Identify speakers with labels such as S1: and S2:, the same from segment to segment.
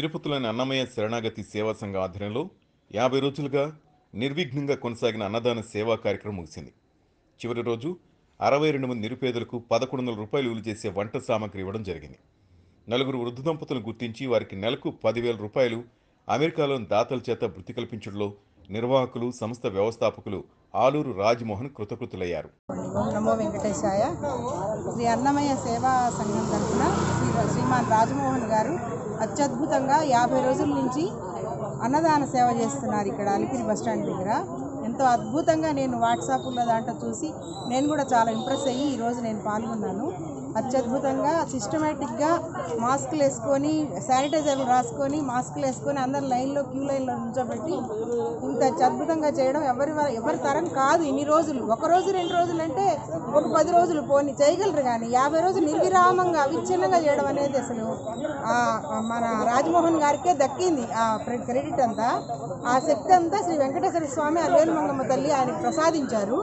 S1: తిరుపతిలోని అన్నమయ్య శరణాగతి సేవా సంఘ ఆధ్వర్యంలో యాభై రోజులుగా నిర్విఘ్నంగా కొనసాగిన అన్నదాన సేవా కార్యక్రమం ముగిసింది చివరి రోజు అరవై రెండు మంది నిరుపేదలకు పదకొండు వందల రూపాయలు విలువ చేసే వంట సామాగ్రి ఇవ్వడం జరిగింది నలుగురు వృద్ధ దంపతులను గుర్తించి వారికి నెలకు పదివేల రూపాయలు అమెరికాలోని దాతల చేత వృత్తి కల్పించడంలో నిర్వాహకులు సంస్థ వ్యవస్థాపకులు ఆలూరు రాజ్మోహన్ కృతకృతులయ్యారు
S2: ఓం నమో వెంకటేశాయ శ్రీ అన్నమయ్య సేవా సంఘం తరఫున శ్రీ శ్రీమాన్ రాజమోహన్ గారు అత్యద్భుతంగా యాభై రోజుల నుంచి అన్నదాన సేవ చేస్తున్నారు ఇక్కడ అలిపిరి బస్టాండ్ దగ్గర ఎంతో అద్భుతంగా నేను వాట్సాప్లో దాంట్లో చూసి నేను కూడా చాలా ఇంప్రెస్ అయ్యి ఈరోజు నేను పాల్గొన్నాను అత్యద్భుతంగా సిస్టమేటిక్గా మాస్కులు వేసుకొని శానిటైజర్లు రాసుకొని మాస్కులు వేసుకొని అందరు లైన్లో క్యూ లైన్లో నుంచోబెట్టి ఇంత అద్భుతంగా చేయడం ఎవరి వ- ఎవరి తరం కాదు ఇన్ని రోజులు ఒక రోజు రెండు రోజులు అంటే ఒక పది రోజులు పోని చేయగలరు కానీ యాభై రోజులు నిర్విరామంగా అవిచ్ఛిన్నంగా చేయడం అనేది అసలు ఆ, మన రాజమోహన్ గారికే దక్కింది ఆ ప్ర- క్రెడిట్ అంతా ఆ శక్తి అంతా శ్రీ వెంకటేశ్వర స్వామి అల్వేలు మంగమ్మ తల్లి ఆయనకు ప్రసాదించారు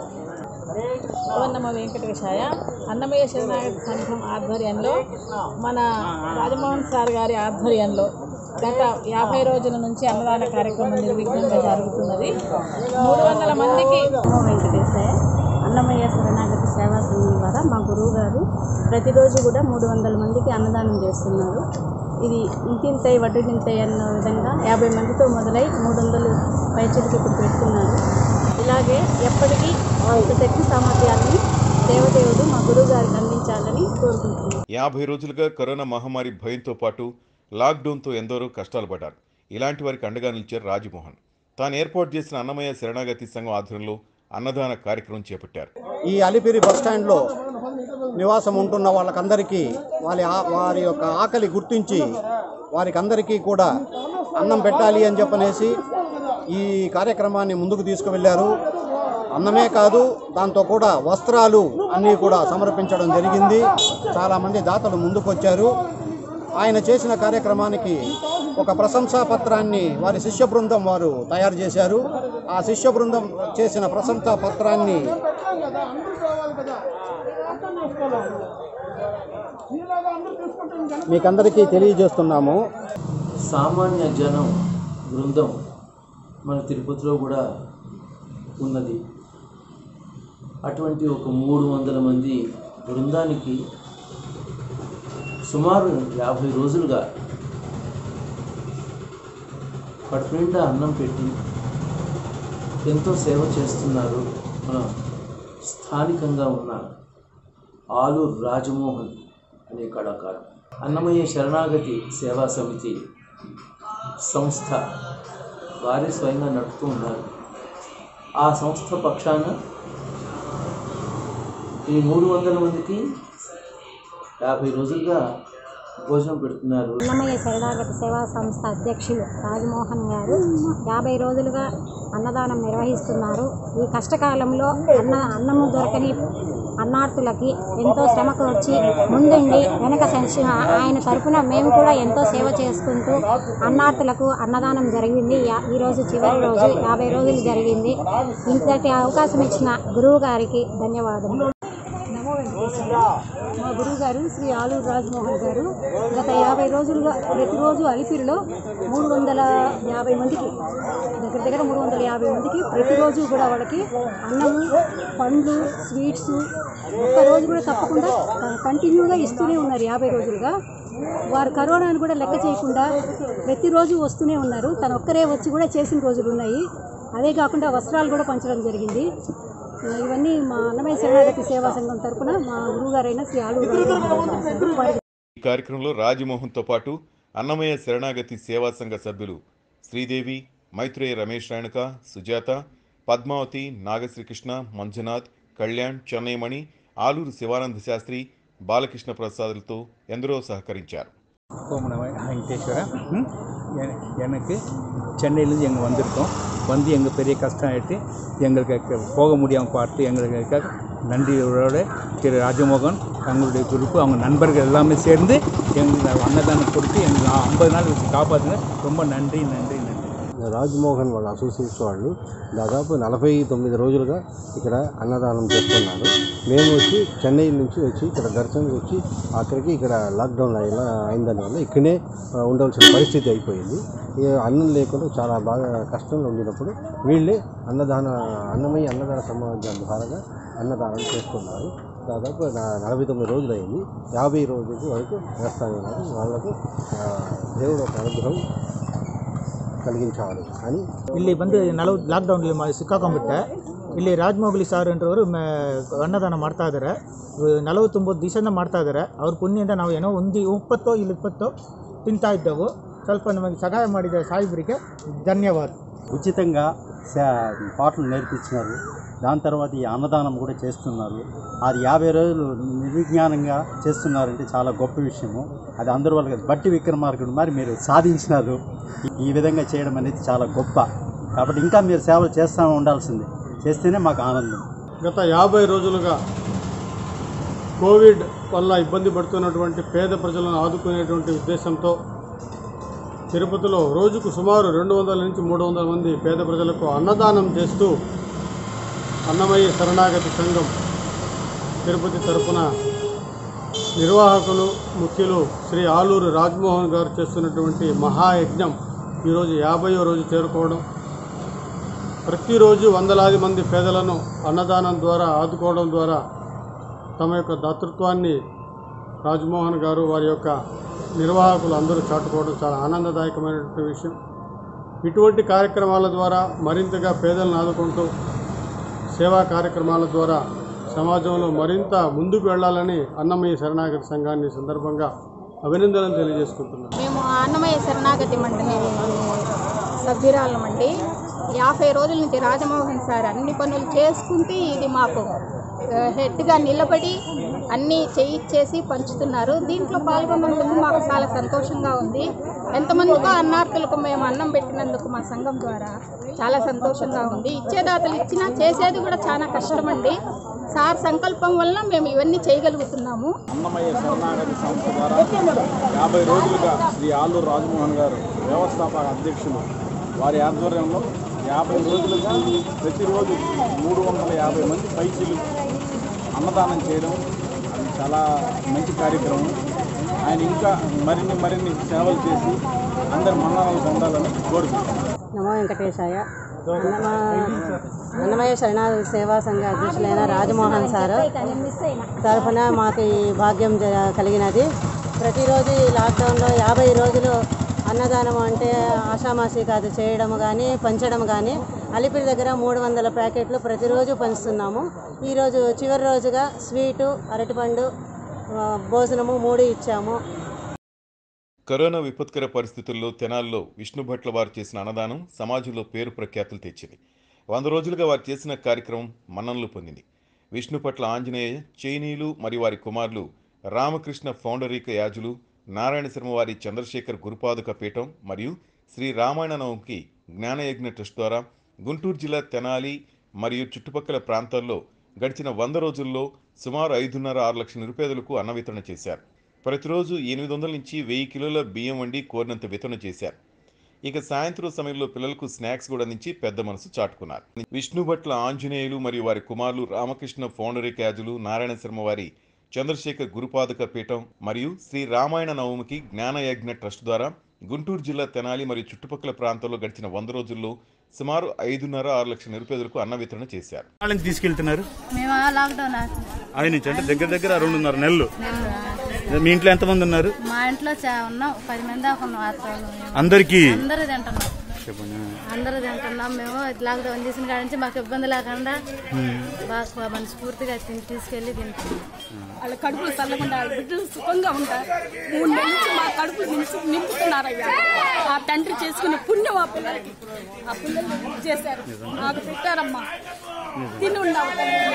S3: ఓన్నమ వెంకటేశాయ అన్నమయ్య శరణాగతి సంఘం ఆధ్వర్యంలో మన రాజమోహన్ సార్ గారి ఆధ్వర్యంలో గత యాభై రోజుల నుంచి అన్నదాన కార్యక్రమం నిర్విఘ్నంగా జరుగుతున్నది మూడు వందల మందికి
S4: నమో వెంకటేశాయ అన్నమయ్య శరణాగతి సేవా సంఘం ద్వారా మా గురువు గారు ప్రతిరోజు కూడా మూడు వందల మందికి అన్నదానం చేస్తున్నారు ఇది ఇంతింతై వడ్డింతై అన్న విధంగా యాభై మందితో మొదలై మూడు వందలు పైచలకి ఇప్పుడు పెడుతున్నారు ఇలాగే ఎప్పటికీ ఇంత శక్తి సామర్థ్యాన్ని దేవదేవుడు మా గురువు గారికి అందించాలని కోరుకుంటున్నాను
S1: యాభై రోజులుగా కరోనా మహమ్మారి భయంతో పాటు లాక్డౌన్తో ఎందరో కష్టాలు పడ్డారు ఇలాంటి వారికి అండగా నిలిచారు రాజమోహన్ తాను ఏర్పాటు చేసిన అన్నమయ్య శరణాగతి సంఘం ఆధ్వర్యంలో అన్నదాన కార్యక్రమం చేపట్టారు
S5: ఈ అలిపిరి బస్టాండ్లో నివాసం ఉంటున్న వాళ్ళకందరికీ వారి ఆ- వారి యొక్క ఆకలి గుర్తించి వారికి అందరికీ కూడా అన్నం పెట్టాలి అని చెప్పనేసి ఈ కార్యక్రమాన్ని ముందుకు తీసుకువెళ్ళారు అన్నమే కాదు దాంతో కూడా వస్త్రాలు అన్నీ కూడా సమర్పించడం జరిగింది చాలామంది దాతలు ముందుకొచ్చారు ఆయన చేసిన కార్యక్రమానికి ఒక ప్రశంసా పత్రాన్ని వారి శిష్య బృందం వారు తయారు చేశారు ఆ శిష్య బృందం చేసిన ప్రశంసా పత్రాన్ని మీకందరికీ తెలియజేస్తున్నాము
S6: సామాన్య జనం బృందం మన తిరుపతిలో కూడా ఉన్నది అటువంటి ఒక మూడు వందల మంది బృందానికి సుమారు యాభై రోజులుగా కడుపు నిండా అన్నం పెట్టి ఎంతో సేవ చేస్తున్నారు మన స్థానికంగా ఉన్న ఆలూరు రాజమోహన్ అనే కళాకారు అన్నమయ్య శరణాగతి సేవా సమితి సంస్థ వారే స్వయంగా నడుపుతూ ఉన్నారు ఆ సంస్థ పక్షాన ఈ మూడు వందల మందికి యాభై రోజులుగా భోజనం పెడుతున్నారు
S4: అన్నమయ్య శరణాగతి సేవా సంస్థ అధ్యక్షులు రాజమోహన్ గారు యాభై రోజులుగా అన్నదానం నిర్వహిస్తున్నారు ఈ కష్టకాలంలో అన్న అన్నము దొరకని అన్నార్థులకి ఎంతో శ్రమకు వచ్చి ముందుండి వెనక సంచి ఆయన తరపున మేము కూడా ఎంతో సేవ చేసుకుంటూ అన్నార్థులకు అన్నదానం జరిగింది యా- ఈరోజు చివరి రోజు యాభై రోజులు జరిగింది ఇంతటి అవకాశం ఇచ్చిన గురువు గారికి ధన్యవాదములు
S2: నమో వెంకటేశ్వర మా గురువు గారు శ్రీ ఆలూరు రాజమోహన్ గారు గత యాభై రోజులుగా ప్రతిరోజు అలిపిరిలో మూడు వందల యాభై మందికి దగ్గర దగ్గర మూడు వందల యాభై మందికి ప్రతిరోజు కూడా వాళ్ళకి అన్నము పండ్లు స్వీట్స్ ఒక్కరోజు కూడా తప్పకుండా కంటిన్యూగా ఇస్తూనే ఉన్నారు యాభై రోజులుగా వారు కరోనాను కూడా లెక్క చేయకుండా ప్రతిరోజు వస్తూనే ఉన్నారు తను ఒక్కరే వచ్చి కూడా చేసిన రోజులు ఉన్నాయి అదే కాకుండా వస్త్రాలు కూడా పంచడం జరిగింది ఇవన్నీ మా అన్నమయ్య శరణాగతి సేవా సంఘం తరపున మా గురువుగారైన శ్రీ ఆలూరు రాజమోహన్ గారు చేశారు. వారికి
S1: ఈ కార్యక్రమంలో రాజమోహన్తో పాటు అన్నమయ్య శరణాగతి సేవా సంఘ సభ్యులు శ్రీదేవి మైత్రేయ రమేష్ రేణుక సుజాత పద్మావతి నాగశ్రీకృష్ణ మంజునాథ్ కళ్యాణ్ చెన్నైమణి ఆలూరు శివానంద శాస్త్రి బాలకృష్ణ ప్రసాదులతో ఎందరో సహకరించారు
S7: ஓம் நம வெங்கடேஸ்வரா ம், எ- எனக்கு சென்னையிலேருந்து எங்கள் வந்திருக்கோம் வந்து எங்கள் பெரிய கஷ்டம் ஆகிட்டு எங்களுக்கு க- போக முடியாமல் பார்த்து எங்களுக்கு நன்றியோட திரு ராஜமோகன் தங்களுடைய குரூப்பு அவங்க நண்பர்கள் எல்லாமே சேர்ந்து எங்களுக்கு அன்னதானம் கொடுத்து எங்களுக்கு ஐம்பது நாள் வச்சு காப்பாற்றுங்க ரொம்ப நன்றி நன்றி நன்றி
S8: రాజ్మోహన్ వాళ్ళ అసోసియేట్స్ వాళ్ళు దాదాపు నలభై తొమ్మిది రోజులుగా ఇక్కడ అన్నదానం చేస్తున్నారు మేము వచ్చి చెన్నై నుంచి వచ్చి ఇక్కడ దర్శనానికి వచ్చి అక్కడికి ఇక్కడ లాక్డౌన్ అయిన అయిందని వల్ల ఇక్కడే ఆ, ఉండవలసిన పరిస్థితి అయిపోయింది ఈ అన్నం లేకుండా చాలా బాగా కష్టంలో ఉండినప్పుడు వీళ్ళే అన్నదాన అన్నమయ్య అన్నదాన సమాజం ద్వారా అన్నదానం చేస్తున్నారు దాదాపు నా- నలభై తొమ్మిది రోజులు అయింది యాభై రోజుల వరకు వేస్తామన్నారు వాళ్ళకు ఆ, దేవుడు ఒక అనుగ్రహం కలిగించాలి అని
S9: ಇಲ್ಲಿ ಬಂದು ನಲವ ಲಾಕ್ಡೌನಲ್ಲಿ ಮ ಸಿಕ್ಕಾಕೊಂಡ್ಬಿಟ್ಟೆ ಇಲ್ಲಿ ರಾಜಮೌಗಲಿ ಸಾರ್ ಎಂಟ್ರವರು ಮೇ ಅನ್ನದಾನ ಮಾಡ್ತಾ ಇದ್ದಾರೆ ನಲವತ್ತೊಂಬತ್ತು ದಿವಸದಿಂದ ಮಾಡ್ತಾ ಇದ್ದಾರೆ ಅವ್ರ ಪುಣ್ಯದಿಂದ ನಾವು ಏನೋ ಒಂದು ಇಪ್ಪತ್ತೋ ಇಲ್ಲಿ ಇಪ್ಪತ್ತೋ ತಿಂತಾ ಇದ್ದೆವು ಸ್ವಲ್ಪ ನಮಗೆ ಸಹಾಯ ಮಾಡಿದ ಸಾಹೇಬರಿಗೆ ಧನ್ಯವಾದ
S5: ఉచితంగా శా- పాటలు నేర్పించినారు దాని తర్వాత ఈ అన్నదానం కూడా చేస్తున్నారు అది యాభై రోజులు నిర్విజ్ఞానంగా చేస్తున్నారంటే చాలా గొప్ప విషయము అది అందరి వల్ల కాదు. బట్టి విక్రమార్కుడు మరి మీరు సాధించినారు ఈ- ఈ విధంగా చేయడం అనేది చాలా గొప్ప కాబట్టి ఇంకా మీరు సేవలు చేస్తూ ఉండాల్సింది చేస్తేనే మాకు ఆనందం
S10: గత యాభై రోజులుగా కోవిడ్ వల్ల ఇబ్బంది పడుతున్నటువంటి పేద ప్రజలను ఆదుకునేటువంటి ఉద్దేశంతో తిరుపతిలో రోజుకు సుమారు రెండు వందల నుంచి మూడు వందల మంది పేద ప్రజలకు అన్నదానం చేస్తూ అన్నమయ్య శరణాగతి సంఘం తిరుపతి తరపున నిర్వాహకులు ముఖ్యులు శ్రీ ఆలూరు రాజ్మోహన్ గారు చేస్తున్నటువంటి మహాయజ్ఞం ఈరోజు యాభైవ రోజు చేరుకోవడం ప్రతిరోజు వందలాది మంది పేదలను అన్నదానం ద్వారా ఆదుకోవడం ద్వారా తమ యొక్క దాతృత్వాన్ని రాజ్మోహన్ గారు వారి యొక్క నిర్వాహకులు అందరూ చాటుకోవడం చాలా ఆనందదాయకమైనటువంటి విషయం ఇటువంటి కార్యక్రమాల ద్వారా మరింతగా పేదలను ఆదుకుంటూ సేవా కార్యక్రమాల ద్వారా సమాజంలో మరింత ముందుకు వెళ్ళాలని అన్నమయ్య శరణాగతి సంఘాన్ని ఈ సందర్భంగా అభినందనలు తెలియజేసుకుంటున్నాను
S11: మేము అన్నమయ్య శరణాగతి మండలి సభ్యురాలమండి యాభై రోజుల నుంచి రాజమోహన్ సార్ అన్ని పనులు చేసుకుంటూ ఇది మాకు ఆ, హెడ్గా నిలబడి అన్నీ చేయించేసి పంచుతున్నారు దీంట్లో పాల్గొన్నందుకు మాకు చాలా సంతోషంగా ఉంది ఎంతమందికో అన్నార్థులకు మేము అన్నం పెట్టినందుకు మా సంఘం ద్వారా చాలా సంతోషంగా ఉంది ఇచ్చేదాతలు ఇచ్చినా చేసేది కూడా చాలా కష్టమండి సార్ సంకల్పం వల్ల మేము ఇవన్నీ చేయగలుగుతున్నాము
S12: అన్నమయ్య శరణాగతి సంస్థ ద్వారా యాభై రోజులుగా శ్రీ ఆలూరు రాజమోహన్ గారు వ్యవస్థాపక అధ్యక్షులు వారి ఆధ్వర్యంలో యాభై రోజులుగా ప్రతిరోజు మూడు వందల యాభై మంది పైచీలు అన్నదానం చేయడం అది చాలా మంచి కార్యక్రమం ఆయన ఇంకా మరిన్ని మరిన్ని సేవలు చేసి అందరి మన్ననలు పొందాలని కోరుకుంటున్నాను
S13: నమో వెంకటేశాయ అన్నమ అన్నమయ్య శరణాగతి సేవా సంఘ అధ్యక్షులైన రాజమోహన్ సార్ తరఫున మాకు ఈ భాగ్యం జ- కలిగినది ప్రతిరోజు ఈ లాక్డౌన్లో యాభై రోజులు అన్నదానం అంటే ఆషామాషి కాదు చేయడం కానీ పంచడం కానీ అలిపిరి దగ్గర మూడు వందల ప్యాకెట్లు ప్రతిరోజు పంచుతున్నాము ఈరోజు చివరి రోజుగా స్వీటు అరటిపండు ఆ, భోజనము మూడు ఇచ్చాము
S1: కరోనా విపత్కర పరిస్థితుల్లో తెనాల్లో విష్ణు భట్ల వారు చేసిన అన్నదానం సమాజంలో పేరు ప్రఖ్యాతులు తెచ్చింది వంద రోజులుగా వారు చేసిన కార్యక్రమం మన్ననలు పొందింది విష్ణు పట్ల ఆంజనేయ చైనీయులు మరియు వారి కుమారులు రామకృష్ణ ఫౌండరీక యాజులు నారాయణ శర్మ వారి చంద్రశేఖర్ గురుపాదుక పీఠం మరియు శ్రీ రామాయణ నవంకి జ్ఞానయజ్ఞ ట్రస్ట్ ద్వారా గుంటూరు జిల్లా తెనాలి మరియు చుట్టుపక్కల ప్రాంతాల్లో గడిచిన వంద రోజుల్లో సుమారు ఐదున్నర ఆరు లక్షల నిరుపేదలకు అన్న వితరణ చేశారు ప్రతిరోజు ఎనిమిది వందల నుంచి వెయ్యి కిలోల బియ్యం వండి కోరినంత వితరణ చేశారు ఇక సాయంత్రం సమయంలో పిల్లలకు స్నాక్స్ కూడా అందించి పెద్ద మనసు చాటుకున్నారు విష్ణు భట్ల ఆంజనేయులు మరియు వారి కుమారులు రామకృష్ణ ఫౌండరీ క్యాజులు నారాయణ శర్మ వారి చంద్రశేఖర్ గురుపాదక పీఠం మరియు శ్రీ రామాయణ నవమికి జ్ఞానయజ్ఞ ట్రస్ట్ ద్వారా గుంటూరు జిల్లా తెనాలి మరియు చుట్టుపక్కల ప్రాంతాల్లో గడిచిన వంద రోజుల్లో సుమారు ఐదున్నర ఆరు లక్షల నిరుపేదలకు అన్న వితరణ చేశారు
S14: వాళ్ళ నుంచి తీసుకెళ్తున్నారు
S11: మేము లాక్డౌన్
S14: ఆయన నుంచి అంటే దగ్గర దగ్గర రెండున్నర నెలలు మీ ఇంట్లో ఎంతమంది ఉన్నారు
S11: మా ఇంట్లో చా- ఉన్నాం పది మంది దాకా ఉన్నాం ఆత్మలు
S14: అందరికీ
S11: అందరూ తింటున్నాం
S14: చెప్పండి
S11: అందరూ తింటున్నాం మేము లాక్డౌన్ చేసిన కాడ నుంచి మాకు ఇబ్బంది లేకుండా బాగా మనస్ఫూర్తిగా తిని తీసుకెళ్ళి తింటున్నాం
S15: వాళ్ళ కడుపులు చల్లకుండా వాళ్ళ బిడ్డలు సుఖంగా ఉంటారు మూడు నెలల నుంచి మా కడుపులు నింపు నింపుతున్నారయ్యా ఆ తండ్రి చేసుకునే పుణ్యం ఆ పిల్లలకి ఆ పిల్లలు ఇది చేశారు నాకు పెట్టారమ్మా తిని ఉండవు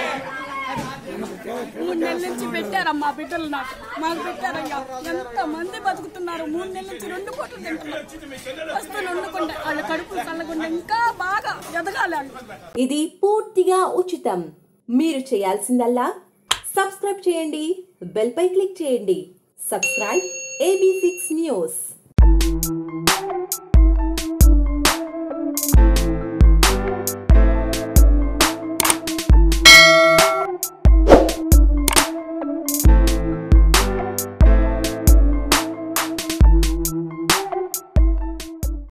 S15: మూడు నెలల నుంచి పెట్టారమ్మా బిడ్డలు నాకు మాకు పెట్టారయ్యా ఎంత మంది బతుకుతున్నారు మూడు నెలల నుంచి రెండు కోట్లు తింటున్నారు వస్తువులు వండుకుంటే వాళ్ళ కడుపులు చల్లకుండా ఇంకా బాగా ఎదగాలి వాళ్ళు
S16: ఇది పూర్తిగా ఉచితం మీరు చేయాల్సిందల్లా సబ్స్క్రైబ్ చేయండి బెల్ పై క్లిక్ చేయండి సబ్స్క్రైబ్ ఏబీ సిక్స్ న్యూస్